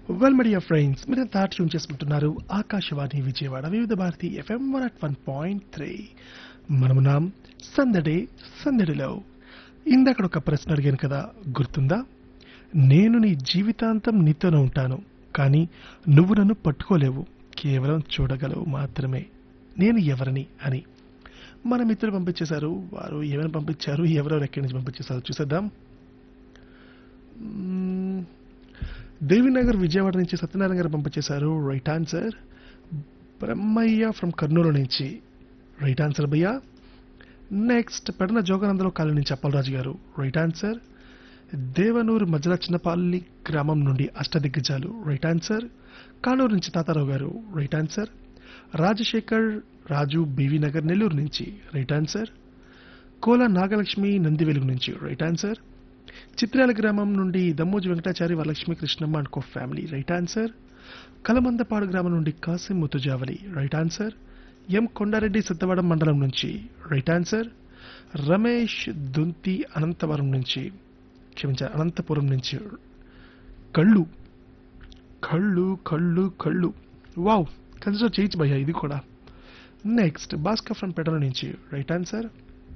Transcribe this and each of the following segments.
Well media friends మీరంతా tune చేసుకుంటున్నారు Akashvani Vijayawada Vividh Bharati FM one at one point three మనమున్నాం సందడి సందడిలో ఇందాక ఒక ప్రశ్న అడిగాను కదా గుర్తుందా నేను నీ జీవితాంతం నీతోనే ఉంటాను కానీ నువ్వు నన్ను పట్టుకోలేవు కేవలం చూడగలవు మాత్రమే నేను ఎవరిని అని మన మిత్రులు పంపించేశారు వారు ఏమైనా పంపించారు ఎవరెవరు ఎక్కడి నుంచి పంపించేశారు చూసేద్దాం మ్మ్. దేవినగర్ విజయవాడ నుంచి సత్యనారాయణ గారు పంపించేశారు right answer Brahmaiah from Kurnool నుంచి రైట్ ఆన్సర్ భయ్య నెక్స్ట్ పెడన జోగానందలో కాలనీ నుంచి అప్పలరాజు గారు రైట్ ఆన్సర్ దేవనూరు మధ్యల చిన్నపల్లి గ్రామం నుండి అష్టదిగ్గజాలు రైట్ ఆన్సర్ కానూరు నుంచి Tatarao garu right answer Rajasekhar Raju BV Nagar Nellore నుంచి right answer Kola Nagalakshmi Nandivelugu నుంచి రైట్ ఆన్సర్ చిత్రాల గ్రామం నుండి Dammoji Venkatachari Varalakshmi Krishnamma and co family right answer Kalamandapadu గ్రామం నుండి Kasim Mutujavali right answer M Kondareddy Siddhavatam మండలం నుంచి రైట్ ఆన్సర్ రమేష్ దుంతి అనంతవరం నుంచి క్షమించారు అనంతపురం నుంచి కళ్ళు కళ్ళు కళ్ళు కళ్ళు వావ్ కన్సిడర్ చేయొచ్చు భయ్యా ఇది కూడా నెక్స్ట్ భాస్కర్ ఫ్రమ్ పెటల నుంచి రైట్ ఆన్సర్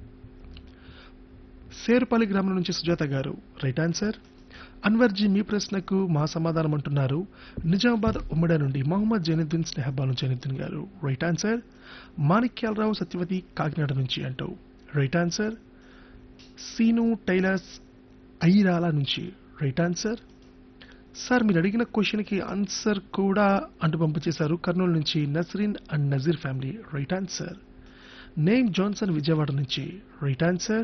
సేరుపల్లి గ్రామం నుంచి సుజాత గారు రైట్ ఆన్సర్ అన్వర్జీ మీ ప్రశ్నకు మా సమాధానం అంటున్నారు నిజామాబాద్ ఉమ్మడి నుండి మహమ్మద్ జైనుద్దీన్ స్నేహబాను జైనుద్దీన్ గారు రైట్ ఆన్సర్ మాణిక్యాలరావు సత్యవతి కాకినాడ నుంచి అంటూ right answer Seenu tailors Airala నుంచి రైట్ ఆన్సర్ సార్ మీరు అడిగిన క్వశ్చన్కి ఆన్సర్ కూడా అంటూ పంపించేశారు కర్నూలు నుంచి Nasreen and Nazeer family right answer name Johnson Vijayawada నుంచి right answer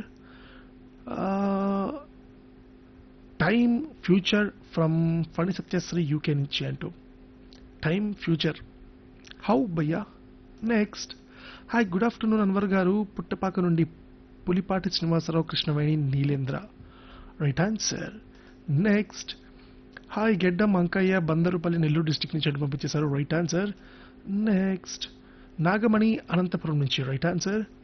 time future from Phani Satyasri UK నుంచి అంటూ టైమ్ ఫ్యూచర్ హౌ భయ్యా next hi good afternoon Anwar garu Puttapaka నుండి Pulipati Srinivasarao Krishnaveni Neelendra right answer next hi Geddam Ankaiah Bandarupalli Nellore district నుంచి అటు పంపించేశారు right answer next Nagamani Anantapur నుంచి రైట్ ఆన్సర్